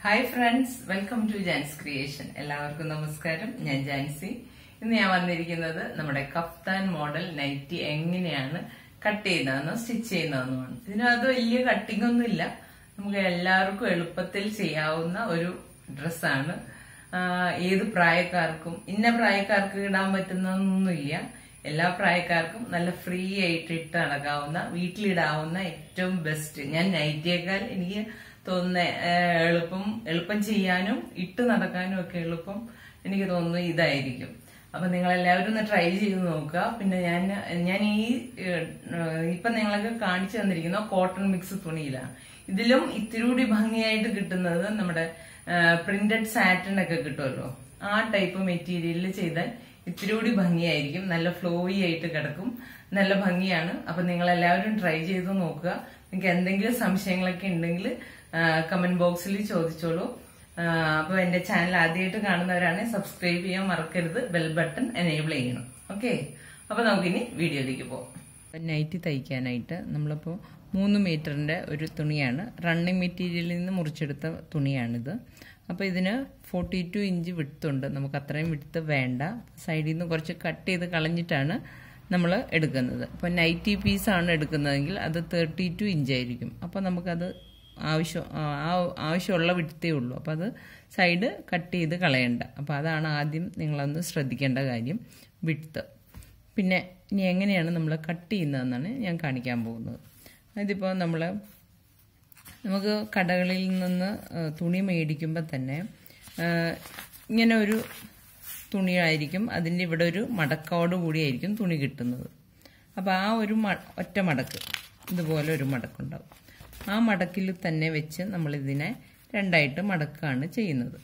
hi friends welcome to Jan's creation എല്ലാവർക്കും നമസ്കാരം ഞാൻ ജാൻസി ഇന്ന് ഞാൻ വന്നിരിക്കുന്നത് നമ്മുടെ കഫ്താൻ മോഡൽ നൈറ്റി എങ്ങനെയാണ് കട്ട് ചെയ്യുന്നതെന്നോ സ്റ്റിച്ച് ചെയ്യുന്നതെന്നുമാണ് ഇതിനകത്ത് വലിയ കട്ടിംഗ് ഒന്നും ഇല്ല നമുക്ക് എല്ലാവർക്കും എളുപ്പത്തിൽ ചെയ്യാവുന്ന ഒരു ഡ്രസ്സാണ് ഏത് പ്രായക്കാർക്കും ഇന്ന പ്രായക്കാർക്ക് ഇടാൻ പറ്റുന്നൊന്നുമില്ല എല്ലാ പ്രായക്കാർക്കും നല്ല ഫ്രീ ആയിട്ട് ഇട്ട് നടക്കാവുന്ന വീട്ടിലിടാവുന്ന ഏറ്റവും ബെസ്റ്റ് ഞാൻ നൈറ്റിയേക്കാൾ എനിക്ക് തോന്നുന്ന ഏഹ്, എളുപ്പം എളുപ്പം ചെയ്യാനും ഇട്ട് നടക്കാനും ഒക്കെ എളുപ്പം എനിക്ക് തോന്നുന്നു ഇതായിരിക്കും അപ്പൊ നിങ്ങൾ എല്ലാവരും ഒന്ന് ട്രൈ ചെയ്ത് നോക്കുക പിന്നെ ഞാൻ ഞാൻ ഈ ഏഹ്, ഇപ്പൊ നിങ്ങൾക്ക് കാണിച്ചു തന്നിരിക്കുന്ന കോട്ടൺ മിക്സ് തുണിയിലാണ് ഇതിലും ഇത്തിരി കൂടി ഭംഗിയായിട്ട് കിട്ടുന്നത് നമ്മുടെ പ്രിന്റഡ് സാറ്റൻ ഒക്കെ കിട്ടുമല്ലോ ആ ടൈപ്പ് മെറ്റീരിയലിൽ ചെയ്താൽ ഇത്തിരി കൂടി ഭംഗിയായിരിക്കും നല്ല ഫ്ലോയി ആയിട്ട് കിടക്കും നല്ല ഭംഗിയാണ് അപ്പൊ നിങ്ങൾ എല്ലാവരും ട്രൈ ചെയ്ത് നോക്കുക നിങ്ങൾക്ക് എന്തെങ്കിലും സംശയങ്ങളൊക്കെ ഉണ്ടെങ്കിൽ കമന്റ് ബോക്സിൽ ചോദിച്ചോളൂ ആ, അപ്പൊ എന്റെ ചാനൽ ആദ്യമായിട്ട് കാണുന്നവരാണ് സബ്സ്ക്രൈബ് ചെയ്യാൻ മറക്കരുത് ബെൽ ബട്ടൺ എനേബിൾ ചെയ്യണം ഓക്കെ അപ്പൊ നമുക്കിനി വീഡിയോയിലേക്ക് പോകാം നൈറ്റ് തയ്ക്കാനായിട്ട് നമ്മളിപ്പോൾ മൂന്ന് മീറ്ററിന്റെ ഒരു തുണിയാണ് റണ്ണിങ് മെറ്റീരിയലിൽ നിന്ന് മുറിച്ചെടുത്ത തുണിയാണിത് അപ്പോൾ ഇതിന് ഫോർട്ടി ടു ഇഞ്ച് വിടുത്തുണ്ട് നമുക്ക് അത്രയും വിടുത്ത് വേണ്ട സൈഡിൽ നിന്ന് കുറച്ച് കട്ട് ചെയ്ത് കളഞ്ഞിട്ടാണ് നമ്മൾ എടുക്കുന്നത് അപ്പോൾ നൈറ്റി പീസാണ് എടുക്കുന്നതെങ്കിൽ അത് തേർട്ടി ടു ഇഞ്ച് ആയിരിക്കും അപ്പോൾ നമുക്കത് ആവശ്യം ആ ആ- ആവശ്യമുള്ള വിടുത്തേ ഉള്ളൂ അപ്പോൾ അത് സൈഡ് കട്ട് ചെയ്ത് കളയണ്ട അപ്പോൾ അതാണ് ആദ്യം നിങ്ങളൊന്ന് ശ്രദ്ധിക്കേണ്ട കാര്യം വിടുത്ത് പിന്നെ ഇനി എങ്ങനെയാണ് നമ്മൾ കട്ട് ചെയ്യുന്നതെന്നാണ് ഞാൻ കാണിക്കാൻ പോകുന്നത് ഇതിപ്പോൾ നമ്മൾ നമുക്ക് കടകളിൽ നിന്ന് ആ, തുണി മേടിക്കുമ്പോൾ തന്നെ ആ, ഇങ്ങനെ ഒരു തുണിയായിരിക്കും അതിൻ്റെ ഇവിടെ ഒരു മടക്കോട് കൂടിയായിരിക്കും തുണി കിട്ടുന്നത് അപ്പോൾ ആ ഒരു മ ഒറ്റ മടക്ക് ഇതുപോലെ ഒരു മടക്കുണ്ടാവും ആ മടക്കിൽ തന്നെ വെച്ച് നമ്മളിതിനെ രണ്ടായിട്ട് മടക്കാണ് ചെയ്യുന്നത്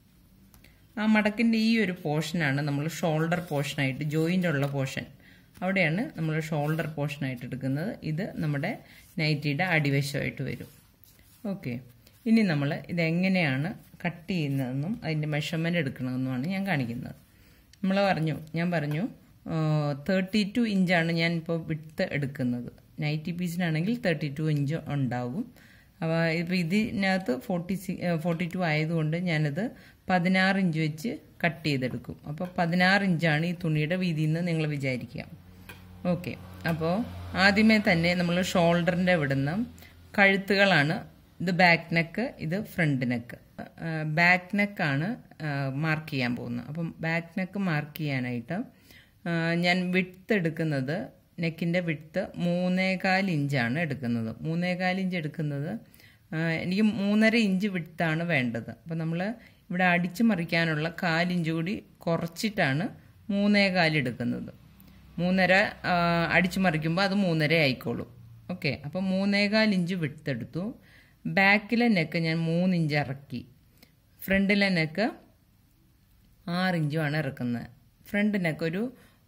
ആ മടക്കിൻ്റെ ഈ ഒരു പോർഷനാണ് നമ്മൾ ഷോൾഡർ പോർഷനായിട്ട് ജോയിൻ്റ് ഉള്ള പോർഷൻ അവിടെയാണ് നമ്മൾ ഷോൾഡർ പോർഷനായിട്ട് എടുക്കുന്നത് ഇത് നമ്മുടെ നൈറ്റിയുടെ അടിവശമായിട്ട് വരും ഓക്കെ ഇനി നമ്മൾ ഇതെങ്ങനെയാണ് കട്ട് ചെയ്യുന്നതെന്നും അതിൻ്റെ മെഷർമെൻ്റ് എടുക്കണമെന്നുമാണ് ഞാൻ കാണിക്കുന്നത് നമ്മൾ പറഞ്ഞു ഞാൻ പറഞ്ഞു തേർട്ടി ടു ഇഞ്ചാണ് ഞാൻ ഇപ്പോൾ വിട്ട് എടുക്കുന്നത് നൈറ്റി പീസിനാണെങ്കിൽ തേർട്ടി ടു ഇഞ്ച് ഉണ്ടാവും അപ്പോൾ ഇപ്പോൾ ഇതിനകത്ത് ഫോർട്ടി സി ഫോർട്ടി ടു ആയതുകൊണ്ട് ഞാനത് പതിനാറ് ഇഞ്ച് വെച്ച് കട്ട് ചെയ്തെടുക്കും അപ്പോൾ പതിനാറ് ഇഞ്ചാണ് ഈ തുണിയുടെ വീതി എന്ന് നിങ്ങൾ വിചാരിക്കുക ഓക്കെ അപ്പോൾ ആദ്യമേ തന്നെ നമ്മൾ ഷോൾഡറിൻ്റെ ഇവിടുന്ന് കഴുത്തുകളാണ് ഇത് ബാക്ക് നെക്ക് ഇത് ഫ്രണ്ട് നെക്ക് ബാക്ക് നെക്കാണ് മാർക്ക് ചെയ്യാൻ പോകുന്നത് അപ്പം ബാക്ക് നെക്ക് മാർക്ക് ചെയ്യാനായിട്ട് ആ, ഞാൻ വിട്ത് എടുക്കുന്നത് നെക്കിൻ്റെ വിട്ത് മൂന്നേകാൽ ഇഞ്ചാണ് എടുക്കുന്നത് മൂന്നേകാൽ ഇഞ്ച് എടുക്കുന്നത് ആ, എനിക്ക് മൂന്നര ഇഞ്ച് വിട്താണ് വേണ്ടത് അപ്പം നമ്മൾ ഇവിടെ അടിച്ചു മറിക്കാനുള്ള കാലിഞ്ച് കൂടി കുറച്ചിട്ടാണ് മൂന്നേകാൽ എടുക്കുന്നത് മൂന്നര ആ, അടിച്ചു മറിക്കുമ്പോൾ അത് മൂന്നര ആയിക്കോളും ഓക്കെ അപ്പം മൂന്നേകാൽ ഇഞ്ച് വിട്ടെടുത്തു ബാക്കിലെ നെക്ക് ഞാൻ മൂന്നിഞ്ച് ഇറക്കി ഫ്രണ്ടിലെ നെക്ക് ആറിഞ്ചുമാണ് ഇറക്കുന്നത് ഫ്രണ്ട് നെക്ക് ഒരു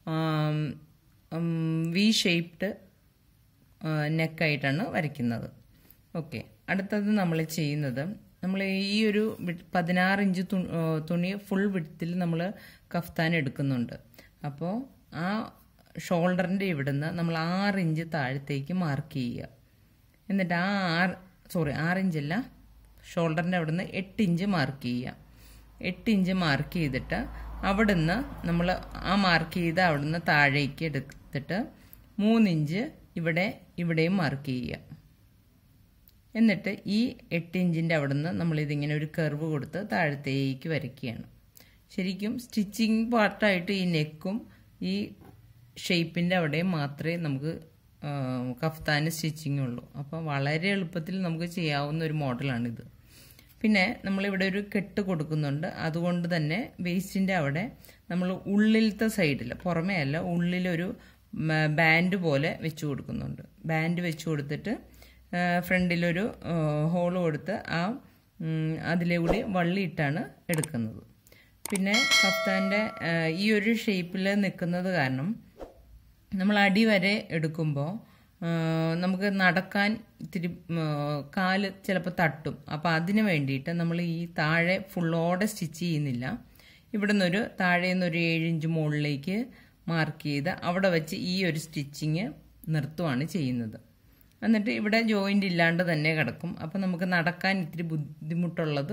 വി ഷേപ്ഡ് നെക്കായിട്ടാണ് വരയ്ക്കുന്നത് ഓക്കെ അടുത്തത് നമ്മൾ ചെയ്യുന്നത് നമ്മൾ ഈ ഒരു വി- പതിനാറ് ഇഞ്ച് തു- ആ, തുണി ഫുൾ വിടത്തിൽ നമ്മൾ കഫ്താൻ എടുക്കുന്നുണ്ട് അപ്പോൾ ആ ഷോൾഡറിൻ്റെ ഇവിടുന്ന് നമ്മൾ ആറ് ഇഞ്ച് താഴത്തേക്ക് മാർക്ക് ചെയ്യുക എന്നിട്ട് ആ ആറ് സോറി ആറ് ഇഞ്ചല്ല ഷോൾഡറിൻ്റെ അവിടുന്ന് എട്ട് ഇഞ്ച് മാർക്ക് ചെയ്യുക എട്ട് ഇഞ്ച് മാർക്ക് ചെയ്തിട്ട് അവിടുന്ന് നമ്മൾ ആ മാർക്ക് ചെയ്ത് അവിടുന്ന് താഴേക്ക് എടുത്തിട്ട് മൂന്നിഞ്ച് ഇവിടെ ഇവിടെയും മാർക്ക് ചെയ്യുക എന്നിട്ട് ഈ എട്ട് ഇഞ്ചിൻ്റെ അവിടുന്ന് നമ്മളിതിങ്ങനെ ഒരു കർവ് കൊടുത്ത് താഴത്തേക്ക് വരയ്ക്കുകയാണ് ശരിക്കും സ്റ്റിച്ചിങ് പാർട്ടായിട്ട് ഈ നെക്കും ഈ ഷേപ്പിൻ്റെ അവിടെയും മാത്രമേ നമുക്ക് ആ, കഫ്താന് സ്റ്റിച്ചിങ് ഉള്ളൂ അപ്പോൾ വളരെ എളുപ്പത്തിൽ നമുക്ക് ചെയ്യാവുന്ന ഒരു മോഡലാണിത് പിന്നെ നമ്മളിവിടെ ഒരു കെട്ട് കൊടുക്കുന്നുണ്ട് അതുകൊണ്ട് തന്നെ വേസ്റ്റിൻ്റെ അവിടെ നമ്മൾ ഉള്ളിലത്തെ സൈഡിൽ പുറമേ അല്ല ഉള്ളിലൊരു ബാൻഡ് പോലെ വെച്ച് കൊടുക്കുന്നുണ്ട് ബാൻഡ് വെച്ച് കൊടുത്തിട്ട് ആ, ഫ്രണ്ടിലൊരു ഹോള് കൊടുത്ത് ആ ഉം, അതിലെ കൂടി വള്ളിയിട്ടാണ് എടുക്കുന്നത് പിന്നെ കഫ്താൻ്റെ ആ, ഈ ഒരു ഷേപ്പിൽ നിൽക്കുന്നത് കാരണം നമ്മൾ അടി വരെ എടുക്കുമ്പോൾ നമുക്ക് നടക്കാൻ ഇത്തിരി ഉം, കാല് ചിലപ്പോൾ തട്ടും അപ്പോൾ അതിന് വേണ്ടിയിട്ട് നമ്മൾ ഈ താഴെ ഫുള്ളോടെ സ്റ്റിച്ച് ചെയ്യുന്നില്ല ഇവിടെ നിന്നൊരു താഴെ നിന്നൊരു ഏഴ് ഇഞ്ച് മുകളിലേക്ക് മാർക്ക് ചെയ്ത് അവിടെ വെച്ച് ഈ ഒരു സ്റ്റിച്ചിങ് നിർത്തുവാണ് ചെയ്യുന്നത് എന്നിട്ട് ഇവിടെ ജോയിന്റ് ഇല്ലാണ്ട് തന്നെ കിടക്കും അപ്പം നമുക്ക് നടക്കാൻ ഇത്തിരി ബുദ്ധിമുട്ടുള്ളത്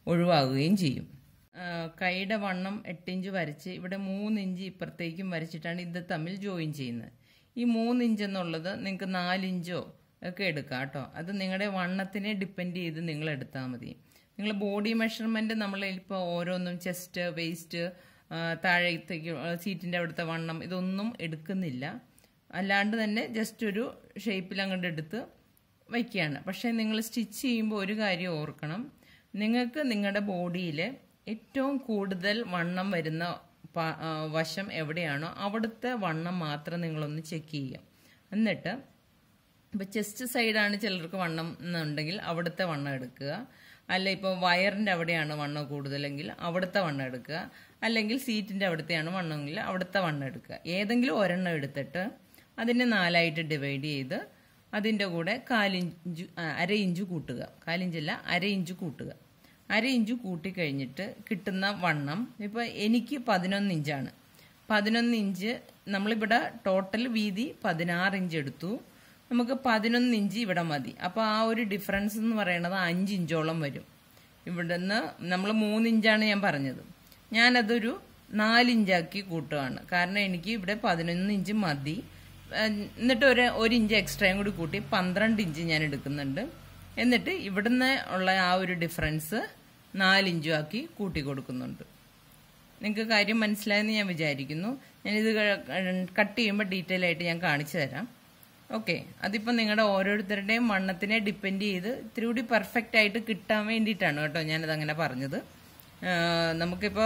ഒഴിവാകുകയും ചെയ്യും ആ, കൈയുടെ വണ്ണം എട്ട് ഇഞ്ച് വരച്ച് ഇവിടെ മൂന്ന് ഇഞ്ച് ഇപ്പുറത്തേക്കും വരച്ചിട്ടാണ് ഇത് തമ്മിൽ ജോയിൻ ചെയ്യുന്നത് ഈ മൂന്ന് ഇഞ്ച് എന്നുള്ളത് നിങ്ങൾക്ക് നാലിഞ്ചോ ഒക്കെ എടുക്കാം കേട്ടോ അത് നിങ്ങളുടെ വണ്ണത്തിനെ ഡിപ്പെൻഡ് ചെയ്ത് നിങ്ങൾ എടുത്താൽ മതി നിങ്ങൾ ബോഡി മെഷർമെൻറ്റ് നമ്മൾ ഇപ്പോൾ ഓരോന്നും ചെസ്റ്റ് വേസ്റ്റ് താഴത്തേക്ക് സീറ്റിൻ്റെ അവിടുത്തെ വണ്ണം ഇതൊന്നും എടുക്കുന്നില്ല അല്ലാണ്ട് തന്നെ ജസ്റ്റ് ഒരു ഷേപ്പിൽ അങ്ങോട്ട് എടുത്ത് വയ്ക്കുകയാണ് പക്ഷേ നിങ്ങൾ സ്റ്റിച്ച് ചെയ്യുമ്പോൾ ഒരു കാര്യം ഓർക്കണം നിങ്ങൾക്ക് നിങ്ങളുടെ ബോഡിയിൽ ഏറ്റവും കൂടുതൽ വണ്ണം വരുന്ന പ- ആ, വശം എവിടെയാണോ അവിടുത്തെ വണ്ണം മാത്രം നിങ്ങളൊന്ന് ചെക്ക് ചെയ്യുക എന്നിട്ട് ഇപ്പം ചെസ്റ്റ് സൈഡാണ് ചിലർക്ക് വണ്ണം എന്നുണ്ടെങ്കിൽ അവിടുത്തെ വണ്ണം എടുക്കുക അല്ല ഇപ്പോൾ വയറിൻ്റെ അവിടെയാണ് വണ്ണം കൂടുതലെങ്കിൽ അവിടുത്തെ വണ്ണം എടുക്കുക അല്ലെങ്കിൽ സീറ്റിൻ്റെ അവിടുത്തെയാണ് വണ്ണമെങ്കിൽ അവിടുത്തെ വണ്ണം എടുക്കുക ഏതെങ്കിലും ഒരെണ്ണം എടുത്തിട്ട് അതിനെ നാലായിട്ട് ഡിവൈഡ് ചെയ്ത് അതിൻ്റെ കൂടെ കാലിഞ്ച് ആ, അര ഇഞ്ച് കൂട്ടുക കാലിഞ്ചല്ല അര ഇഞ്ച് കൂട്ടുക അര ഇഞ്ച് കൂട്ടിക്കഴിഞ്ഞിട്ട് കിട്ടുന്ന വണ്ണം ഇപ്പോൾ എനിക്ക് പതിനൊന്ന് ഇഞ്ചാണ് പതിനൊന്ന് ഇഞ്ച് നമ്മളിവിടെ ടോട്ടൽ വീതി പതിനാറ് ഇഞ്ച് എടുത്തു നമുക്ക് പതിനൊന്ന് ഇഞ്ച് ഇവിടെ മതി അപ്പോൾ ആ ഒരു ഡിഫറൻസ് എന്ന് പറയുന്നത് അഞ്ച് ഇഞ്ചോളം വരും ഇവിടുന്ന് നമ്മൾ മൂന്ന് ഇഞ്ചാണ് ഞാൻ പറഞ്ഞത് ഞാനതൊരു നാലിഞ്ചാക്കി കൂട്ടുകയാണ് കാരണം എനിക്ക് ഇവിടെ പതിനൊന്ന് ഇഞ്ച് മതി ഏഹ് എന്നിട്ട് ഒരു ഒരു ഇഞ്ച് എക്സ്ട്രയും കൂടി കൂട്ടി പന്ത്രണ്ട് ഇഞ്ച് ഞാൻ എടുക്കുന്നുണ്ട് എന്നിട്ട് ഇവിടുന്ന് ഉള്ള ആ ഒരു ഡിഫറൻസ് നാലിഞ്ചും ആക്കി കൂട്ടി കൊടുക്കുന്നുണ്ട് നിങ്ങൾക്ക് കാര്യം മനസ്സിലായെന്ന് ഞാൻ വിചാരിക്കുന്നു ഞാനിത് കട്ട് ചെയ്യുമ്പോൾ ഡീറ്റെയിൽ ആയിട്ട് ഞാൻ കാണിച്ചു തരാം ഓക്കെ അതിപ്പോൾ നിങ്ങളുടെ ഓരോരുത്തരുടെയും വണ്ണത്തിനെ ഡിപ്പെൻഡ് ചെയ്ത് ഇത്തിരി കൂടി പെർഫെക്റ്റ് ആയിട്ട് കിട്ടാൻ വേണ്ടിയിട്ടാണ് കേട്ടോ ഞാനത് അങ്ങനെ പറഞ്ഞത് ആഹ് നമുക്കിപ്പോൾ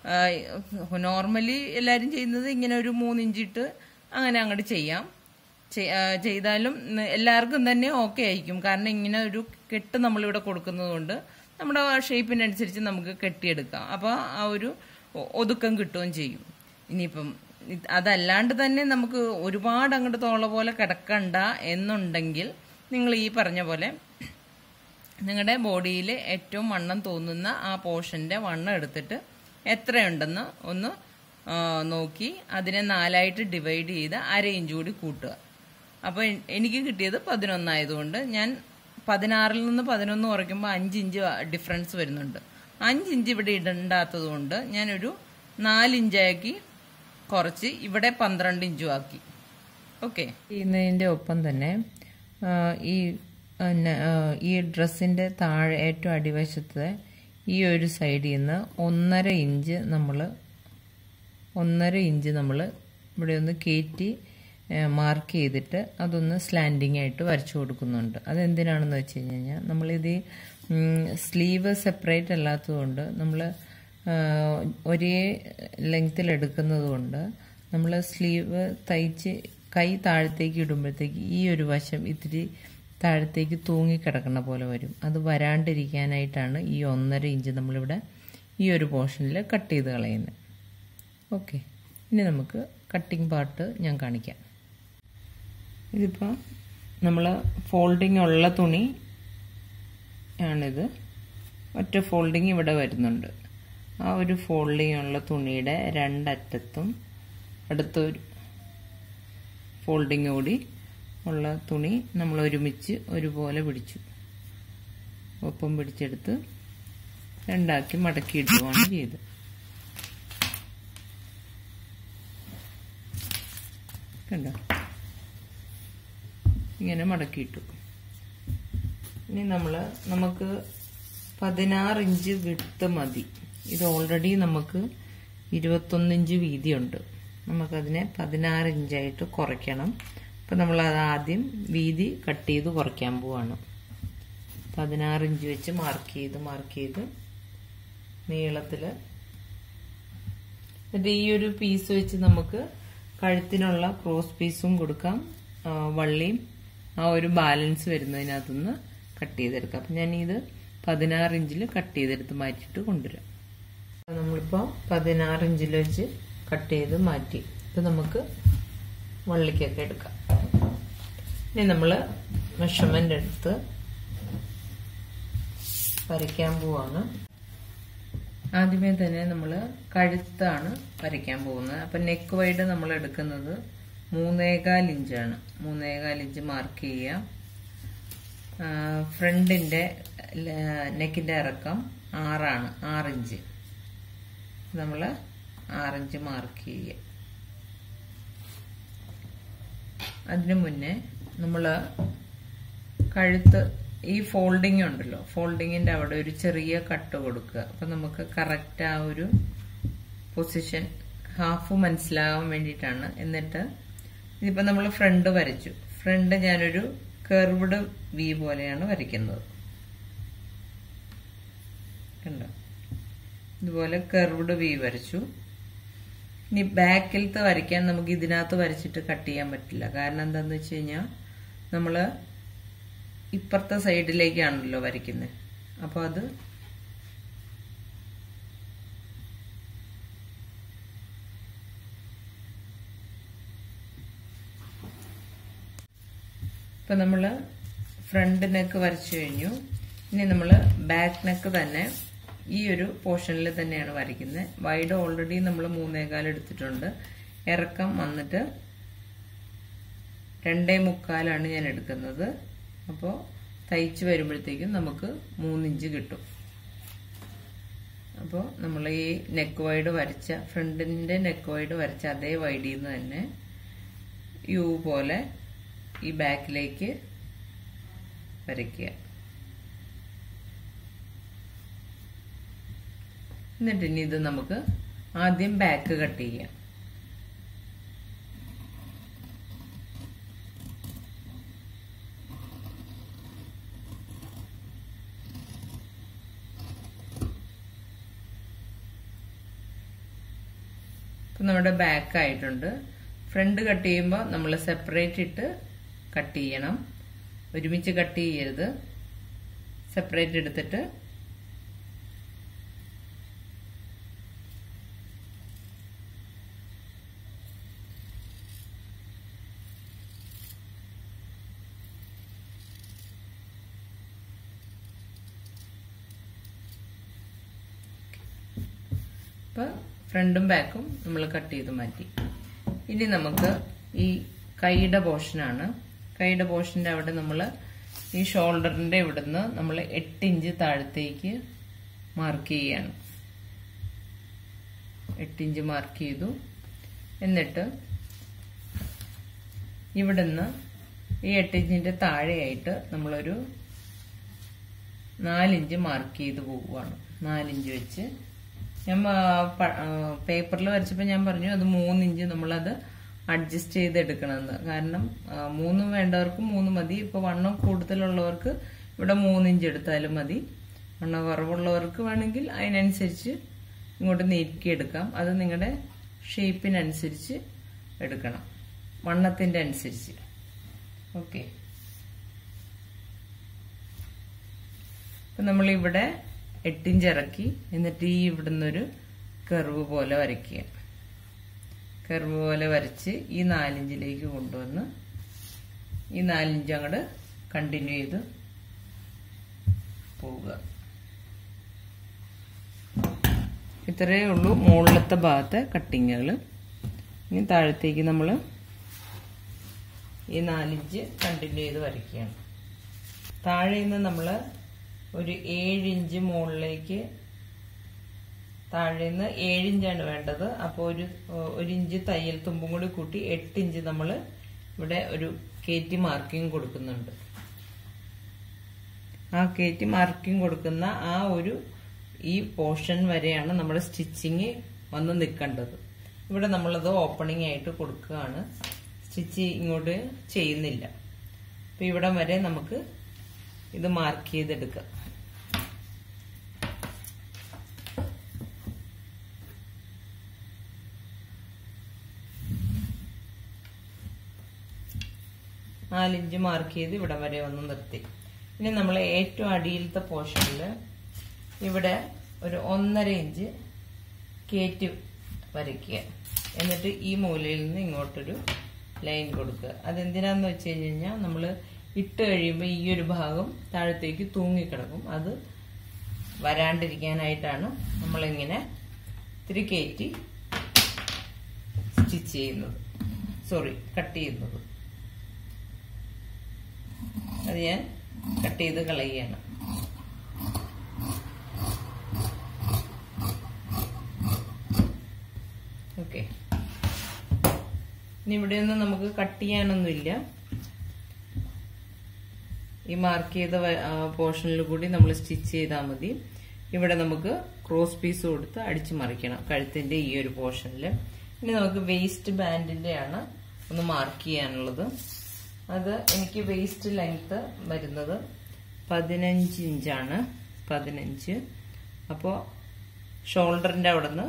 നോർമലി എല്ലാവരും ചെയ്യുന്നത് ഇങ്ങനെ ഒരു മൂന്ന് ഇഞ്ചിട്ട് അങ്ങനെ അങ്ങോട്ട് ചെയ്യാം ചെയ്- ആ, ചെയ്താലും ന- എല്ലാവർക്കും തന്നെ ഓക്കെ ആയിരിക്കും കാരണം ഇങ്ങനെ ഒരു കെട്ട് നമ്മളിവിടെ കൊടുക്കുന്നത് കൊണ്ട് നമ്മുടെ ഷേപ്പിനനുസരിച്ച് നമുക്ക് കെട്ടിയെടുക്കാം അപ്പോൾ ആ ഒരു ഒ- ഒതുക്കം കിട്ടുകയും ചെയ്യും ഇനിയിപ്പം ഇത് അതല്ലാണ്ട് തന്നെ നമുക്ക് ഒരുപാട് അങ്ങോട്ട് തോള പോലെ കിടക്കണ്ട എന്നുണ്ടെങ്കിൽ നിങ്ങൾ ഈ പറഞ്ഞ പോലെ നിങ്ങളുടെ ബോഡിയിൽ ഏറ്റവും വണ്ണം തോന്നുന്ന ആ പോർഷൻ്റെ വണ്ണം എടുത്തിട്ട് എത്രയുണ്ടെന്ന് ഒന്ന് ആ, നോക്കി അതിനെ നാലായിട്ട് ഡിവൈഡ് ചെയ്ത് അര ഇഞ്ച് കൂടി കൂട്ടുക അപ്പോൾ എനിക്ക് കിട്ടിയത് പതിനൊന്നായതുകൊണ്ട് ഞാൻ പതിനാറിൽ നിന്ന് പതിനൊന്ന് കുറയ്ക്കുമ്പോൾ അഞ്ച് ഇഞ്ച് ഡിഫറൻസ് വരുന്നുണ്ട് അഞ്ച് ഇഞ്ച് ഇവിടെ ഇടണ്ടാത്തത് കൊണ്ട് ഞാനൊരു നാലിഞ്ചാക്കി കുറച്ച് ഇവിടെ പന്ത്രണ്ട് ഇഞ്ചും ആക്കി ഓക്കെ ചെയ്യുന്നതിൻ്റെ ഒപ്പം തന്നെ ആ, ഈ പിന്നെ, ആ, ഈ ഡ്രസ്സിൻ്റെ താഴെ ഏറ്റവും അടിവശത്തെ ഈ ഒരു സൈഡിൽ നിന്ന് ഒന്നര ഇഞ്ച് നമ്മൾ ഒന്നര ഇഞ്ച് നമ്മൾ ഇവിടെ ഒന്ന് കയറ്റി മാർക്ക് ചെയ്തിട്ട് അതൊന്ന് സ്ലാൻഡിങ് ആയിട്ട് വരച്ചു കൊടുക്കുന്നുണ്ട് അതെന്തിനാണെന്ന് വെച്ച് കഴിഞ്ഞ് കഴിഞ്ഞാൽ നമ്മളിത് സ്ലീവ് സെപ്പറേറ്റ് അല്ലാത്തതുകൊണ്ട് നമ്മൾ ഒരേ ലെങ്ത്തിൽ എടുക്കുന്നത് കൊണ്ട് നമ്മൾ സ്ലീവ് തയ്ച്ച് കൈ താഴത്തേക്ക് ഇടുമ്പോഴത്തേക്ക് ഈ ഒരു വശം ഇത്തിരി താഴത്തേക്ക് തൂങ്ങിക്കിടക്കുന്ന പോലെ വരും അത് വരാണ്ടിരിക്കാനായിട്ടാണ് ഈ ഒന്നര ഇഞ്ച് നമ്മളിവിടെ ഈ ഒരു പോർഷനിൽ കട്ട് ചെയ്ത് കളയുന്നത് ഓക്കെ ഇനി നമുക്ക് കട്ടിംഗ് പാർട്ട് ഞാൻ കാണിക്കാം ഇതിപ്പോൾ നമ്മൾ ഫോൾഡിങ് ഉള്ള തുണി ആണിത് ഒറ്റ ഫോൾഡിങ് ഇവിടെ വരുന്നുണ്ട് ആ ഒരു ഫോൾഡിങ് ഉള്ള തുണിയുടെ രണ്ടറ്റത്തും അടുത്തൊരു ഫോൾഡിങ് കൂടി ഉള്ള തുണി നമ്മൾ ഒരുമിച്ച് ഒരുപോലെ പിടിച്ചു ഒപ്പം പിടിച്ചെടുത്ത് രണ്ടാക്കി മടക്കിയിടുകയാണ് ചെയ്തത് കണ്ടോ ഇങ്ങനെ മടക്കിയിട്ടു ഇനി നമ്മൾ നമുക്ക് പതിനാറ് ഇഞ്ച് വിട്ട് മതി ഇത് ഓൾറെഡി നമുക്ക് ഇരുപത്തൊന്ന് ഇഞ്ച് വീതിയുണ്ട് നമുക്കതിനെ പതിനാറ് ഇഞ്ചായിട്ട് കുറയ്ക്കണം അപ്പം നമ്മളത് ആദ്യം വീതി കട്ട് ചെയ്ത് കുറയ്ക്കാൻ പോവാണ് പതിനാറ് ഇഞ്ച് വെച്ച് മാർക്ക് ചെയ്ത് മാർക്ക് ചെയ്ത് നീളത്തിൽ എന്നിട്ട് ഈ ഒരു പീസ് വെച്ച് നമുക്ക് കഴുത്തിനുള്ള ക്രോസ് പീസും കൊടുക്കാം ആ, വള്ളിയും ആ ഒരു ബാലൻസ് വരുന്നതിനകത്തുനിന്ന് കട്ട് ചെയ്തെടുക്കാം അപ്പം ഞാനിത് പതിനാറ് ഇഞ്ചിൽ കട്ട് ചെയ്തെടുത്ത് മാറ്റിയിട്ട് കൊണ്ടുവരാം അപ്പോൾ നമ്മളിപ്പോൾ പതിനാറ് ഇഞ്ചിൽ വെച്ച് കട്ട് ചെയ്ത് മാറ്റി ഇത് നമുക്ക് വള്ളിക്കൊക്കെ എടുക്കാം ഇനി നമ്മൾ മെഷർമെൻ്റ് എടുത്ത് വരയ്ക്കാൻ പോവാണ് ആദ്യമേ തന്നെ നമ്മൾ കഴുത്താണ് വരയ്ക്കാൻ പോകുന്നത് അപ്പം നെക്ക് വൈഡ് നമ്മൾ എടുക്കുന്നത് മൂന്നേകാൽ ഇഞ്ചാണ് മൂന്നേകാൽ ഇഞ്ച് മാർക്ക് ചെയ്യുക ഫ്രണ്ടിൻ്റെ നെക്കിൻ്റെ ഇറക്കം ആറാണ് ആറിഞ്ച് നമ്മൾ ആറിഞ്ച് മാർക്ക് ചെയ്യുക അതിനു മുന്നേ നമ്മൾ കഴുത്ത് ഈ ഫോൾഡിങ് ഉണ്ടല്ലോ ഫോൾഡിങ്ങിന്റെ അവിടെ ഒരു ചെറിയ കട്ട് കൊടുക്കുക അപ്പൊ നമുക്ക് കറക്റ്റ് ആ ഒരു പൊസിഷൻ ഹാഫ് മനസ്സിലാകാൻ വേണ്ടിയിട്ടാണ് എന്നിട്ട് ഇതിപ്പോ നമ്മൾ ഫ്രണ്ട് വരച്ചു ഫ്രണ്ട് ഞാനൊരു കെർവ്ഡ് വി പോലെയാണ് വരയ്ക്കുന്നത് കണ്ടോ ഇതുപോലെ കെർവ്ഡ് വി വരച്ചു ഇനി ബാക്കിലത്തെ വരയ്ക്കാൻ നമുക്ക് ഇതിനകത്ത് വരച്ചിട്ട് കട്ട് ചെയ്യാൻ പറ്റില്ല കാരണം എന്താന്ന് വെച്ച് കഴിഞ്ഞാൽ നമ്മൾ ഇപ്പുറത്തെ സൈഡിലേക്കാണല്ലോ വരയ്ക്കുന്നത് അപ്പോൾ അത് ഇപ്പം നമ്മൾ ഫ്രണ്ട് നെക്ക് വരച്ചു കഴിഞ്ഞു ഇനി നമ്മൾ ബാക്ക് നെക്ക് തന്നെ ഈ ഒരു പോർഷനിൽ തന്നെയാണ് വരയ്ക്കുന്നത് വൈഡ് ഓൾറെഡി നമ്മൾ മൂന്നേകാൽ എടുത്തിട്ടുണ്ട് ഇറക്കം വന്നിട്ട് രണ്ടേ മുക്കാലാണ് ഞാൻ എടുക്കുന്നത് അപ്പോൾ തയ്ച്ച് വരുമ്പോഴത്തേക്കും നമുക്ക് മൂന്നിഞ്ച് കിട്ടും അപ്പോൾ നമ്മൾ ഈ നെക്ക് വൈഡ് വരച്ച ഫ്രണ്ടിൻ്റെ നെക്ക് വൈഡ് വരച്ച അതേ വൈഡിൽ നിന്ന് തന്നെ യു പോലെ ഈ ബാക്കിലേക്ക് വരയ്ക്കുക എന്നിട്ട് ഇനി ഇത് നമുക്ക് ആദ്യം ബാക്ക് കട്ട് ചെയ്യാം ഇപ്പം നമ്മുടെ ബാക്ക് ആയിട്ടുണ്ട് ഫ്രണ്ട് കട്ട് ചെയ്യുമ്പോൾ നമ്മൾ സെപ്പറേറ്റ് ഇട്ട് കട്ട് ചെയ്യണം ഒരുമിച്ച് കട്ട് ചെയ്യരുത് സെപ്പറേറ്റ് എടുത്തിട്ട് ഇപ്പം ഫ്രണ്ടും ബാക്കും നമ്മൾ കട്ട് ചെയ്ത് മാറ്റി ഇനി നമുക്ക് ഈ കൈയുടെ പോർഷനാണ് കൈയുടെ പോർഷൻ്റെ അവിടെ നമ്മൾ ഈ ഷോൾഡറിൻ്റെ ഇവിടുന്ന് നമ്മൾ എട്ട് ഇഞ്ച് താഴത്തേക്ക് മാർക്ക് ചെയ്യാണ് എട്ട് ഇഞ്ച് മാർക്ക് ചെയ്തു എന്നിട്ട് ഇവിടുന്ന് ഈ എട്ട് ഇഞ്ചിൻ്റെ താഴെയായിട്ട് നമ്മളൊരു നാലിഞ്ച് മാർക്ക് ചെയ്ത് പോവുകയാണ് നാലിഞ്ച് വെച്ച് ഞാൻ പേപ്പറിൽ വരച്ചപ്പോൾ ഞാൻ പറഞ്ഞു അത് മൂന്നിഞ്ച് നമ്മളത് അഡ്ജസ്റ്റ് ചെയ്ത് എടുക്കണമെന്ന് കാരണം മൂന്ന് വേണ്ടവർക്ക് മൂന്ന് മതി ഇപ്പോൾ വണ്ണം കൂടുതലുള്ളവർക്ക് ഇവിടെ മൂന്നിഞ്ച് എടുത്താലും മതി വണ്ണം കുറവുള്ളവർക്ക് വേണമെങ്കിൽ അതിനനുസരിച്ച് ഇങ്ങോട്ട് നീക്കിയെടുക്കാം അത് നിങ്ങളുടെ ഷേപ്പിനനുസരിച്ച് എടുക്കണം വണ്ണത്തിൻ്റെ അനുസരിച്ച് ഓക്കെ അപ്പം നമ്മളിവിടെ എട്ടിഞ്ച് ഇറക്കി എന്നിട്ട് ഈ ഇവിടുന്ന് ഒരു കർവ് പോലെ വരയ്ക്കുക കർവ് പോലെ വരച്ച് ഈ നാലിഞ്ചിലേക്ക് കൊണ്ടുവന്ന് ഈ നാലിഞ്ച് അങ്ങോട്ട് കണ്ടിന്യൂ ചെയ്ത് പോവുക ഇത്രയേ ഉള്ളൂ മുകളിലത്തെ ഭാഗത്തെ കട്ടിങ്ങുകൾ ഇനി താഴത്തേക്ക് നമ്മൾ ഈ നാലിഞ്ച് കണ്ടിന്യൂ ചെയ്ത് വരയ്ക്കുകയാണ് താഴെ നിന്ന് നമ്മൾ ഒരു ഏഴ് ഇഞ്ച് മുകളിലേക്ക് താഴെ നിന്ന് ഏഴിഞ്ചാണ് വേണ്ടത് അപ്പോൾ ഒരു ഒരു ഇഞ്ച് തയ്യൽ തുമ്പും കൂടി കൂട്ടി എട്ട് ഇഞ്ച് നമ്മൾ ഇവിടെ ഒരു കയറ്റി മാർക്കിംഗ് കൊടുക്കുന്നുണ്ട് ആ കയറ്റി മാർക്കിംഗ് കൊടുക്കുന്ന ആ ഒരു ഈ പോർഷൻ വരെയാണ് നമ്മുടെ സ്റ്റിച്ചിങ് വന്ന് നിൽക്കേണ്ടത് ഇവിടെ നമ്മളത് ഓപ്പണിംഗ് ആയിട്ട് കൊടുക്കുകയാണ് സ്റ്റിച്ച് ഇങ്ങോട്ട് ചെയ്യുന്നില്ല അപ്പം ഇവിടം വരെ നമുക്ക് ഇത് മാർക്ക് ചെയ്തെടുക്കാം നാലിഞ്ച് മാർക്ക് ചെയ്ത് ഇവിടം വരെ വന്ന് നിർത്തി ഇനി നമ്മൾ ഏറ്റവും അടിയിലത്തെ പോർഷനിൽ ഇവിടെ ഒരു ഒന്നര ഇഞ്ച് കയറ്റി വരയ്ക്കുക എന്നിട്ട് ഈ മൂലയിൽ നിന്ന് ഇങ്ങോട്ടൊരു ലൈൻ കൊടുക്കുക അതെന്തിനാന്ന് വെച്ച് കഴിഞ്ഞ് കഴിഞ്ഞാൽ നമ്മൾ ഇട്ട് കഴിയുമ്പോൾ ഈ ഒരു ഭാഗം താഴത്തേക്ക് തൂങ്ങിക്കിടക്കും അത് വരാണ്ടിരിക്കാനായിട്ടാണ് നമ്മളിങ്ങനെ ഇത്തിരി കയറ്റി സ്റ്റിച്ച് ചെയ്യുന്നത് സോറി കട്ട് ചെയ്യുന്നത് അത് ഞാൻ കട്ട് ചെയ്ത് കളയുകയാണ് ഇനി ഇവിടെയൊന്നും നമുക്ക് കട്ട് ചെയ്യാനൊന്നുമില്ല ഈ മാർക്ക് ചെയ്ത പോർഷനിൽ കൂടി നമ്മൾ സ്റ്റിച്ച് ചെയ്താൽ മതി ഇവിടെ നമുക്ക് ക്രോസ് പീസ് കൊടുത്ത് അടിച്ചു മറിക്കണം കഴുത്തിന്റെ ഈ ഒരു പോർഷനിൽ ഇനി നമുക്ക് വേസ്റ്റ് ബാൻഡിന്റെ ആണ് ഒന്ന് മാർക്ക് ചെയ്യാനുള്ളത് അത് എനിക്ക് വേസ്റ്റ് ലെങ്ത് വരുന്നത് പതിനഞ്ച് ഇഞ്ചാണ് പതിനഞ്ച് അപ്പോൾ ഷോൾഡറിന്റെ അവിടെ നിന്ന്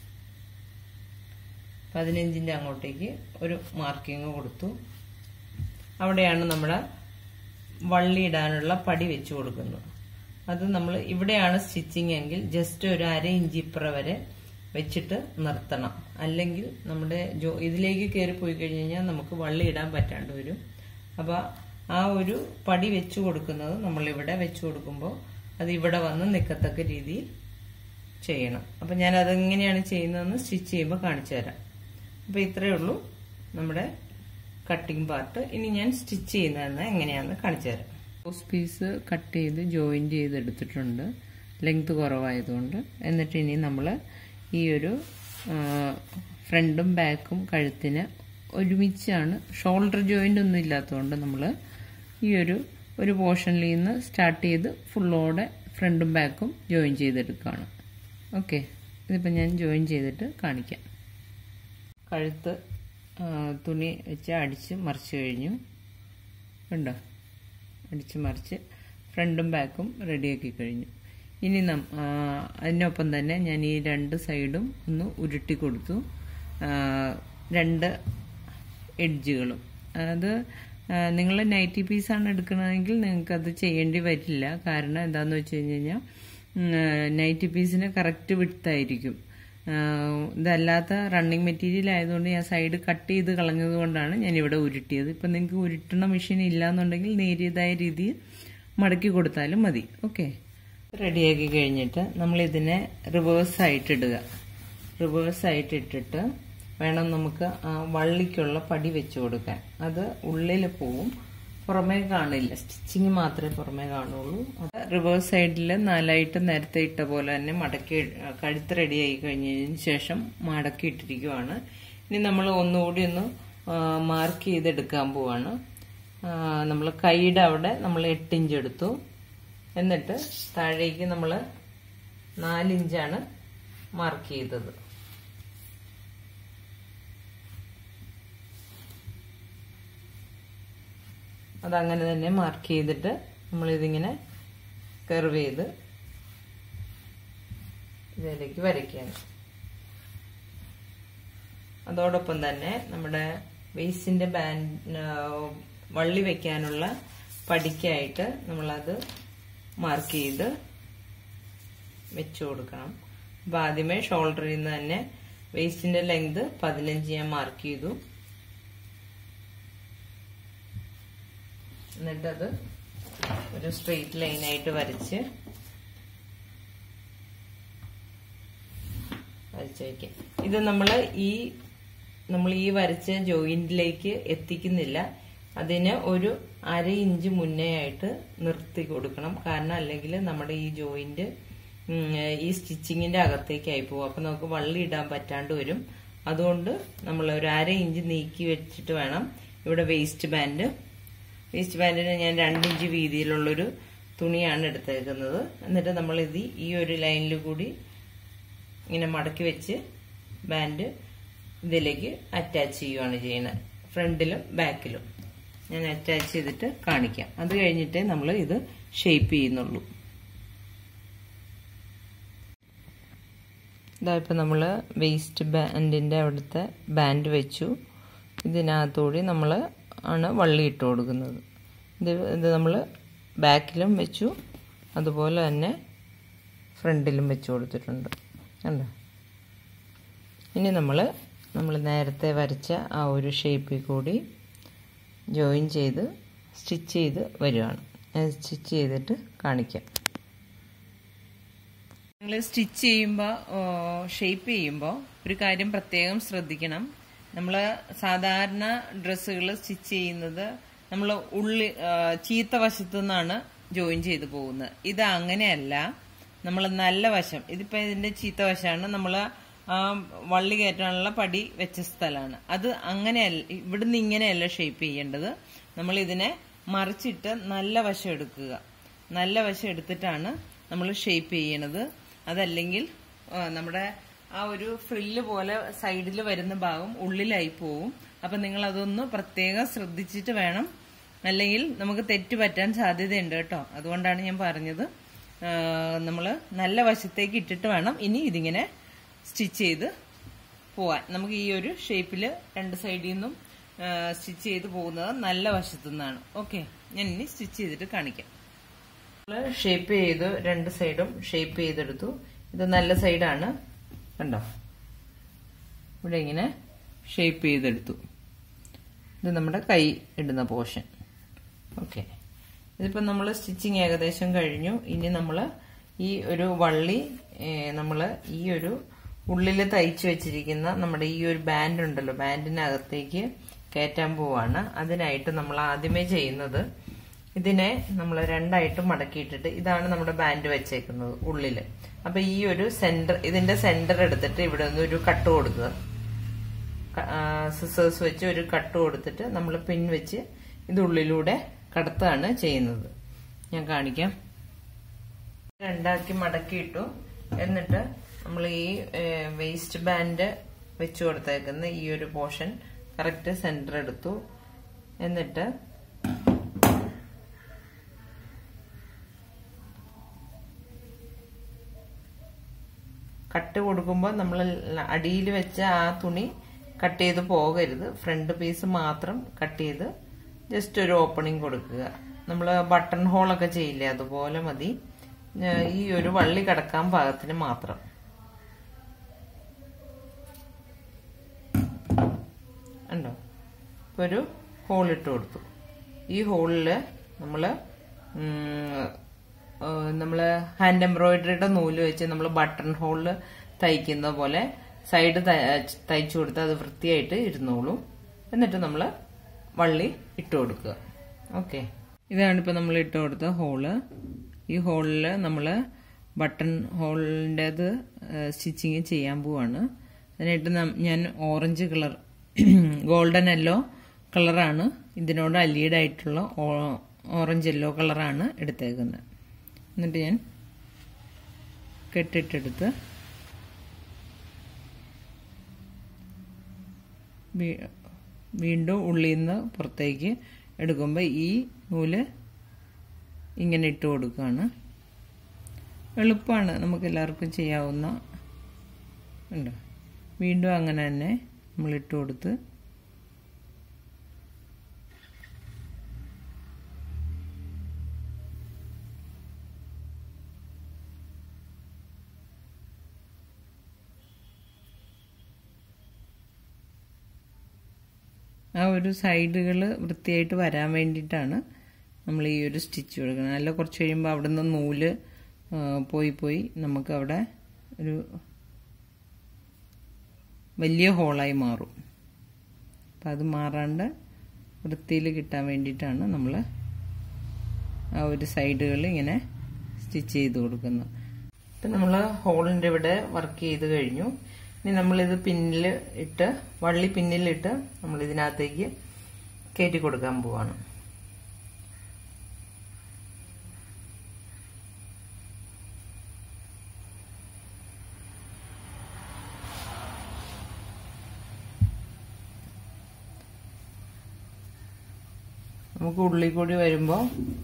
പതിനഞ്ചിന്റെ അങ്ങോട്ടേക്ക് ഒരു മാർക്കിങ് കൊടുത്തു അവിടെയാണ് നമ്മുടെ വള്ളി ഇടാനുള്ള പടി വെച്ച് കൊടുക്കുന്നത് അത് നമ്മൾ ഇവിടെയാണ് സ്റ്റിച്ചിങ് എങ്കിൽ ജസ്റ്റ് ഒരു അര ഇഞ്ച് ഇപ്പുറ വരെ വെച്ചിട്ട് നിർത്തണം അല്ലെങ്കിൽ നമ്മുടെ ജോ ഇതിലേക്ക് കയറി പോയി കഴിഞ്ഞ് കഴിഞ്ഞാൽ നമുക്ക് വള്ളി ഇടാൻ പറ്റാണ്ട് വരും അപ്പോൾ ആ ഒരു പടി വെച്ച് കൊടുക്കുന്നത് നമ്മൾ ഇവിടെ വെച്ച് കൊടുക്കുമ്പോൾ അത് ഇവിടെ വന്ന് നിൽക്കത്തക്ക രീതിയിൽ ചെയ്യണം അപ്പം ഞാൻ അതെങ്ങനെയാണ് ചെയ്യുന്നതെന്ന് സ്റ്റിച്ച് ചെയ്യുമ്പോൾ കാണിച്ചു തരാം അപ്പോൾ ഇത്രയേ ഉള്ളൂ നമ്മുടെ കട്ടിംഗ് പാർട്ട് ഇനി ഞാൻ സ്റ്റിച്ച് ചെയ്യുന്നതെന്ന് എങ്ങനെയാണെന്ന് കാണിച്ചു തരാം ഹൗസ് പീസ് കട്ട് ചെയ്ത് ജോയിൻറ്റ് ചെയ്തെടുത്തിട്ടുണ്ട് ലെങ്ത് കുറവായതുകൊണ്ട് എന്നിട്ട് ഇനി നമ്മൾ ഈ ഒരു ഫ്രണ്ടും ബാക്കും കഴുത്തിന് ഒരുമിച്ചാണ് ഷോൾഡർ ജോയിൻ്റ് ഒന്നും ഇല്ലാത്തതുകൊണ്ട് നമ്മൾ ഈ ഒരു ഒരു പോർഷനിൽ നിന്ന് സ്റ്റാർട്ട് ചെയ്ത് ഫുള്ളോടെ ഫ്രണ്ടും ബാക്കും ജോയിൻ ചെയ്തെടുക്കുകയാണ് ഓക്കെ ഇതിപ്പോൾ ഞാൻ ജോയിൻ ചെയ്തിട്ട് കാണിക്കാം കഴുത്ത് തുണി വെച്ച് അടിച്ച് മറിച്ച് കഴിഞ്ഞു കണ്ടോ അടിച്ച് മറിച്ച് ഫ്രണ്ടും ബാക്കും റെഡിയാക്കി കഴിഞ്ഞു ഇനി നം അതിനൊപ്പം തന്നെ ഞാൻ ഈ രണ്ട് സൈഡും ഒന്ന് ഉരുട്ടി കൊടുത്തു രണ്ട് എഡ്ജുകളും അത് നിങ്ങൾ നൈറ്റി പീസാണ് എടുക്കണമെങ്കിൽ നിങ്ങൾക്ക് അത് ചെയ്യേണ്ടി വരില്ല കാരണം എന്താണെന്ന് വെച്ച് കഴിഞ്ഞ് കഴിഞ്ഞാൽ നൈറ്റി പീസിന് കറക്റ്റ് വിട്ടായിരിക്കും ഇതല്ലാത്ത റണ്ണിങ് മെറ്റീരിയൽ ആയതുകൊണ്ട് ഞാൻ സൈഡ് കട്ട് ചെയ്ത് കളഞ്ഞത് കൊണ്ടാണ് ഞാൻ ഇവിടെ ഉരുട്ടിയത് ഇപ്പം നിങ്ങൾക്ക് ഉരുട്ടണ മെഷീൻ ഇല്ലാന്നുണ്ടെങ്കിൽ നേരിയതായ രീതിയിൽ മടക്കി കൊടുത്താലും മതി ഓക്കെ റെഡിയാക്കി കഴിഞ്ഞിട്ട് നമ്മൾ ഇതിനെ റിവേഴ്സ് ആയിട്ട് ഇടുക റിവേഴ്സ് ആയിട്ട് ഇട്ടിട്ട് വേണം നമുക്ക് ആ വള്ളിക്കുള്ള പടി വെച്ച് കൊടുക്കാൻ അത് ഉള്ളിൽ പോവും പുറമേ കാണില്ല സ്റ്റിച്ചിങ് മാത്രമേ പുറമേ കാണുള്ളൂ അത് റിവേഴ്സ് സൈഡിൽ നാലായിട്ട് നേരത്തെ ഇട്ട പോലെ തന്നെ മടക്കി കഴുത്ത് റെഡി ആയി കഴിഞ്ഞതിന് ശേഷം മടക്കി ഇട്ടിരിക്കുവാണ് ഇനി നമ്മൾ ഒന്നുകൂടി ഒന്ന് മാർക്ക് ചെയ്തെടുക്കാൻ പോവാണ് നമ്മൾ കൈയുടെ അവിടെ നമ്മൾ എട്ടിഞ്ച് എടുത്തു എന്നിട്ട് താഴേക്ക് നമ്മൾ നാലിഞ്ചാണ് മാർക്ക് ചെയ്തത് അതങ്ങനെ തന്നെ മാർക്ക് ചെയ്തിട്ട് നമ്മളിതിങ്ങനെ കർവ് ചെയ്ത് ഇതിലേക്ക് വരയ്ക്കുകയാണ് അതോടൊപ്പം തന്നെ നമ്മുടെ വേസ്റ്റിന്റെ ബാൻഡ് വള്ളി വെക്കാനുള്ള പടിക്കായിട്ട് നമ്മളത് മാർക്ക് ചെയ്ത് വെച്ചു കൊടുക്കണം അപ്പൊ ആദ്യമേ ഷോൾഡറിൽ നിന്ന് തന്നെ വേസ്റ്റിന്റെ ലെങ്ത് പതിനഞ്ച് ഞാൻ മാർക്ക് ചെയ്തു എന്നിട്ടത് ഒരു സ്ട്രെയിറ്റ് ലൈനായിട്ട് വരച്ച് വരച്ച് വയ്ക്കാം ഇത് നമ്മൾ ഈ നമ്മൾ ഈ വരച്ച ജോയിന്റിലേക്ക് എത്തിക്കുന്നില്ല അതിന് ഒരു അര ഇഞ്ച് മുന്നേ ആയിട്ട് നിർത്തി കൊടുക്കണം കാരണം അല്ലെങ്കിൽ നമ്മുടെ ഈ ജോയിന്റ് ഈ സ്റ്റിച്ചിങ്ങിന്റെ അകത്തേക്കായി പോകും അപ്പൊ നമുക്ക് വള്ളി ഇടാൻ പറ്റാണ്ട് വരും അതുകൊണ്ട് നമ്മൾ ഒരു അര ഇഞ്ച് നീക്കി വെച്ചിട്ട് വേണം ഇവിടെ വേസ്റ്റ് ബാൻഡ് വേസ്റ്റ് ബാൻഡിന് ഞാൻ രണ്ടിഞ്ച് വീതിയിലുള്ളൊരു തുണിയാണ് എടുത്തേക്കുന്നത് എന്നിട്ട് നമ്മൾ ഇത് ഈ ഒരു ലൈനിൽ കൂടി ഇങ്ങനെ മടക്കി വെച്ച് ബാൻഡ് ഇതിലേക്ക് അറ്റാച്ച് ചെയ്യുകയാണ് ചെയ്യുന്നത് ഫ്രണ്ടിലും ബാക്കിലും ഞാൻ അറ്റാച്ച് ചെയ്തിട്ട് കാണിക്കാം അത് കഴിഞ്ഞിട്ടേ നമ്മൾ ഇത് ഷേപ്പ് ചെയ്യുന്നുള്ളൂ ഇതാ ഇപ്പം നമ്മൾ വേസ്റ്റ് ബാൻഡിൻ്റെ അവിടുത്തെ ബാൻഡ് വെച്ചു ഇതിനകത്തൂടി നമ്മൾ ആണ് വള്ളി ഇട്ട് കൊടുക്കുന്നത് ഇത് ഇത് നമ്മൾ ബാക്കിലും വെച്ചു അതുപോലെ തന്നെ ഫ്രണ്ടിലും വെച്ച് കൊടുത്തിട്ടുണ്ട് കണ്ടോ ഇനി നമ്മൾ നമ്മൾ നേരത്തെ വരച്ച ആ ഒരു ഷേപ്പിൽ കൂടി ജോയിൻ ചെയ്ത് സ്റ്റിച്ച് ചെയ്ത് വരികയാണ് ഞാൻ സ്റ്റിച്ച് ചെയ്തിട്ട് കാണിക്കാം നിങ്ങൾ സ്റ്റിച്ച് ചെയ്യുമ്പോൾ ഷേപ്പ് ചെയ്യുമ്പോൾ ഒരു കാര്യം പ്രത്യേകം ശ്രദ്ധിക്കണം നമ്മൾ സാധാരണ ഡ്രസ്സുകൾ സ്റ്റിച്ച് ചെയ്യുന്നത് നമ്മൾ ഉള്ളി ചീത്ത വശത്തു നിന്നാണ് ജോയിൻ ചെയ്ത് പോകുന്നത് ഇത് അങ്ങനെയല്ല നമ്മൾ നല്ല വശം ഇതിപ്പോൾ ഇതിന്റെ ചീത്ത വശമാണ് നമ്മൾ ആ വള്ളി കയറ്റാനുള്ള പടി വെച്ച സ്ഥലമാണ് അത് അങ്ങനെയല്ല ഇവിടുന്ന് ഇങ്ങനെയല്ല ഷേപ്പ് ചെയ്യേണ്ടത് നമ്മൾ ഇതിനെ മറിച്ചിട്ട് നല്ല വശം എടുക്കുക നല്ല വശം എടുത്തിട്ടാണ് നമ്മൾ ഷേപ്പ് ചെയ്യണത് അതല്ലെങ്കിൽ ആ, നമ്മുടെ ആ ഒരു ഫ്രില്ല് പോലെ സൈഡിൽ വരുന്ന ഭാഗം ഉള്ളിലായി പോവും അപ്പൊ നിങ്ങൾ അതൊന്ന് പ്രത്യേകം ശ്രദ്ധിച്ചിട്ട് വേണം അല്ലെങ്കിൽ നമുക്ക് തെറ്റ് പറ്റാൻ സാധ്യതയുണ്ട് കേട്ടോ അതുകൊണ്ടാണ് ഞാൻ പറഞ്ഞത് നമ്മൾ നല്ല വശത്തേക്ക് ഇട്ടിട്ട് വേണം ഇനി ഇതിങ്ങനെ സ്റ്റിച്ച് ചെയ്ത് പോവാൻ നമുക്ക് ഈ ഒരു ഷേപ്പിൽ രണ്ട് സൈഡിൽ നിന്നും സ്റ്റിച്ച് ചെയ്ത് പോകുന്നത് നല്ല വശത്തു നിന്നാണ് ഓക്കെ ഞാൻ ഇനി സ്റ്റിച്ച് ചെയ്തിട്ട് കാണിക്കാം ഷേപ്പ് ചെയ്തു രണ്ട് സൈഡും ഷേപ്പ് ചെയ്തെടുത്തു ഇത് നല്ല സൈഡാണ് കണ്ടോ ഇവിടെ ഇങ്ങനെ ഷേപ്പ് ചെയ്തെടുത്തു ഇത് നമ്മുടെ കൈ ഇടുന്ന പോർഷൻ ഓക്കെ ഇതിപ്പോൾ നമ്മൾ സ്റ്റിച്ചിങ് ഏകദേശം കഴിഞ്ഞു ഇനി നമ്മൾ ഈ ഒരു വള്ളി നമ്മൾ ഈ ഒരു ഉള്ളിൽ തയ്ച്ചു വെച്ചിരിക്കുന്ന നമ്മുടെ ഈ ഒരു ബാൻഡ് ഉണ്ടല്ലോ ബാൻഡിനകത്തേക്ക് കയറ്റാൻ പോവാണ് അതിനായിട്ട് നമ്മൾ ആദ്യമേ ചെയ്യുന്നത് ഇതിനെ നമ്മൾ രണ്ടായിട്ട് മടക്കിയിട്ടിട്ട് ഇതാണ് നമ്മുടെ ബാൻഡ് വെച്ചേക്കുന്നത് ഉള്ളില് അപ്പൊ ഈ ഒരു സെന്റർ ഇതിന്റെ സെന്റർ എടുത്തിട്ട് ഇവിടെ നിന്ന് ഒരു കട്ട് കൊടുക്കുക സിസേഴ്സ് വെച്ച് ഒരു കട്ട് കൊടുത്തിട്ട് നമ്മൾ പിൻ വെച്ച് ഇത് ഉള്ളിലൂടെ കടത്താണ് ചെയ്യുന്നത് ഞാൻ കാണിക്കാം രണ്ടാക്കി മടക്കിയിട്ടു എന്നിട്ട് നമ്മൾ ഈ വേസ്റ്റ് ബാൻഡ് വെച്ചു കൊടുത്തേക്കുന്ന ഈ ഒരു പോർഷൻ കറക്റ്റ് സെന്റർ എടുത്തു എന്നിട്ട് കട്ട് കൊടുക്കുമ്പോൾ നമ്മൾ അടിയിൽ വെച്ച ആ തുണി കട്ട് ചെയ്ത് പോകരുത് ഫ്രണ്ട് പീസ് മാത്രം കട്ട് ചെയ്ത് ജസ്റ്റ് ഒരു ഓപ്പണിംഗ് കൊടുക്കുക നമ്മൾ ബട്ടൺ ഹോളൊക്കെ ചെയ്യില്ലേ അതുപോലെ മതി ഈ ഒരു വള്ളി കിടക്കാൻ പാകത്തിന് മാത്രം ഉണ്ടോ ഇപ്പൊ ഒരു ഹോൾ ഇട്ട് കൊടുത്തു ഈ ഹോളില് നമ്മള് നമ്മള് ഹാൻഡ് എംബ്രോയിഡറിയുടെ നൂല് വെച്ച് നമ്മൾ ബട്ടൺ ഹോളിൽ തയ്ക്കുന്ന പോലെ സൈഡ് തയ്ച്ചു കൊടുത്ത് അത് വൃത്തിയായിട്ട് ഇരുന്നോളും എന്നിട്ട് നമ്മൾ വള്ളി ഇട്ട് കൊടുക്കുക ഓക്കെ ഇതാണ് ഇപ്പൊ നമ്മൾ ഇട്ട് കൊടുത്ത ഹോള് ഈ ഹോളിൽ നമ്മൾ ബട്ടൺ ഹോളിൻ്റെത് സ്റ്റിച്ചിങ് ചെയ്യാൻ പോവാണ് അതിനായിട്ട് ഞാൻ ഓറഞ്ച് കളർ ഗോൾഡൻ യെല്ലോ കളറാണ് ഇതിനോട് അലീഡ് ആയിട്ടുള്ള ഓറഞ്ച് യെല്ലോ കളറാണ് എടുത്തേക്കുന്നത് എന്നിട്ട് ഞാൻ കെട്ടിട്ടെടുത്ത് വീണ്ടും ഉള്ളിൽ നിന്ന് പുറത്തേക്ക് എടുക്കുമ്പോൾ ഈ നൂല് ഇങ്ങനെ ഇട്ട് കൊടുക്കുകയാണ് എളുപ്പമാണ് നമുക്ക് എല്ലാവർക്കും ചെയ്യാവുന്ന ഉണ്ട് വീണ്ടും അങ്ങനെ തന്നെ നമ്മൾ ഇട്ട് കൊടുത്ത് ആ ഒരു സൈഡുകൾ വൃത്തിയായിട്ട് വരാൻ വേണ്ടിയിട്ടാണ് നമ്മൾ ഈ ഒരു സ്റ്റിച്ച് കൊടുക്കുന്നത് നല്ല കുറച്ച് കഴിയുമ്പോൾ അവിടെ നിന്ന് നൂല് പോയി പോയി നമുക്ക് അവിടെ ഒരു വലിയ ഹോളായി മാറും അപ്പം അത് മാറാണ്ട് വൃത്തിയിൽ കിട്ടാൻ വേണ്ടിയിട്ടാണ് നമ്മൾ ആ ഒരു സൈഡുകൾ ഇങ്ങനെ സ്റ്റിച്ച് ചെയ്ത് കൊടുക്കുന്നത് ഇപ്പം നമ്മൾ ഹോളിൻ്റെ ഇവിടെ വർക്ക് ചെയ്ത് കഴിഞ്ഞു ഇനി നമ്മളിത് പിന്നിൽ ഇട്ട് വള്ളി പിന്നിലിട്ട് നമ്മൾ ഇതിനകത്തേക്ക് കയറ്റി കൊടുക്കാൻ പോവാണ് നമുക്ക് ഉള്ളിൽ കൂടി വരുമ്പോൾ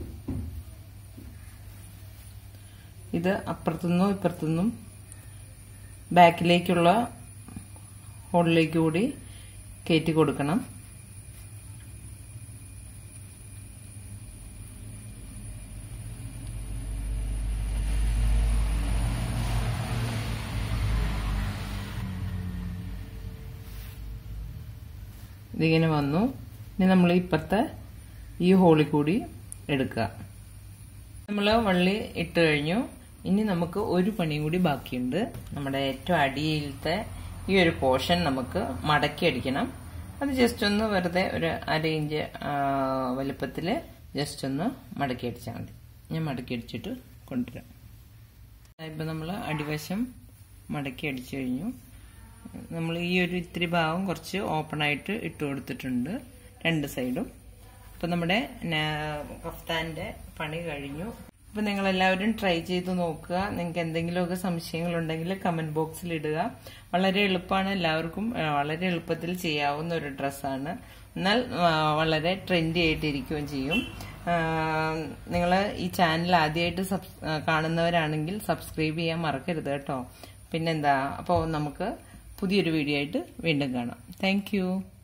ഇത് അപ്പുറത്തുനിന്നും ഇപ്പുറത്തുനിന്നും ബാക്കിലേക്കുള്ള ഹോളിലേക്ക് കൂടി കയറ്റി കൊടുക്കണം ഇതിങ്ങനെ വന്നു ഇനി നമ്മൾ ഇപ്പത്തെ ഈ ഹോളിൽ കൂടി എടുക്കുക നമ്മൾ വള്ളി ഇട്ട് കഴിഞ്ഞു ഇനി നമുക്ക് ഒരു പണിയും കൂടി ബാക്കിയുണ്ട് നമ്മുടെ ഏറ്റവും അടിയിലത്തെ ഈ ഒരു പോർഷൻ നമുക്ക് മടക്കി അടിക്കണം അത് ജസ്റ്റ് ഒന്ന് വെറുതെ ഒരു അര ഇഞ്ച് വലുപ്പത്തിൽ ജസ്റ്റ് ഒന്ന് മടക്കി അടിച്ചാൽ മതി ഞാൻ മടക്കി അടിച്ചിട്ട് കൊണ്ടുവരാം ഇപ്പം നമ്മൾ അടിവശം മടക്കി അടിച്ചു കഴിഞ്ഞു നമ്മൾ ഈ ഒരു ഇത്തിരി ഭാഗം കുറച്ച് ഓപ്പൺ ആയിട്ട് ഇട്ട് കൊടുത്തിട്ടുണ്ട് രണ്ട് സൈഡും അപ്പൊ നമ്മുടെ കഫ്താന്റെ പണി കഴിഞ്ഞു അപ്പൊ നിങ്ങൾ എല്ലാവരും ട്രൈ ചെയ്ത് നോക്കുക നിങ്ങൾക്ക് എന്തെങ്കിലുമൊക്കെ സംശയങ്ങളുണ്ടെങ്കിൽ കമന്റ് ബോക്സിൽ ഇടുക വളരെ എളുപ്പമാണ് എല്ലാവർക്കും വളരെ എളുപ്പത്തിൽ ചെയ്യാവുന്ന ഒരു ഡ്രസ്സാണ് എന്നാൽ വളരെ ട്രെൻഡി ആയിട്ടിരിക്കുകയും ചെയ്യും നിങ്ങൾ ഈ ചാനൽ ആദ്യമായിട്ട് കാണുന്നവരാണെങ്കിൽ സബ്സ്ക്രൈബ് ചെയ്യാൻ മറക്കരുത് കേട്ടോ പിന്നെന്താ അപ്പോൾ നമുക്ക് പുതിയൊരു വീഡിയോ ആയിട്ട് വീണ്ടും കാണാം താങ്ക്